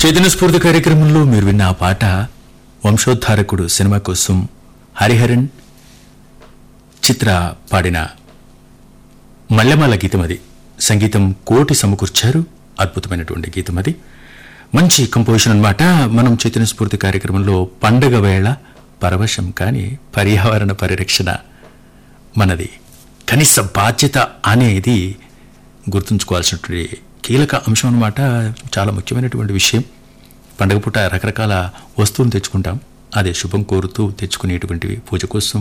చైతన్య స్ఫూర్తి కార్యక్రమంలో మీరు విన్న ఆ పాట వంశోద్ధారకుడు సినిమా కోసం హరిహరన్ చిత్ర పాడిన మల్లెమాల గీతం అది సంగీతం కోటి సమకూర్చారు అద్భుతమైనటువంటి గీతం అది మంచి కంపోజిషన్ అన్నమాట మనం చైతన్య స్ఫూర్తి కార్యక్రమంలో పండగ వేళ పరవశం కానీ పర్యావరణ పరిరక్షణ మనది కనీస బాధ్యత అనేది గుర్తుంచుకోవాల్సినటువంటి కీలక అంశం అన్నమాట చాలా ముఖ్యమైనటువంటి విషయం పండగ పూట రకరకాల వస్తువులు తెచ్చుకుంటాం అదే శుభం కోరుతూ తెచ్చుకునేటువంటివి పూజ కోసం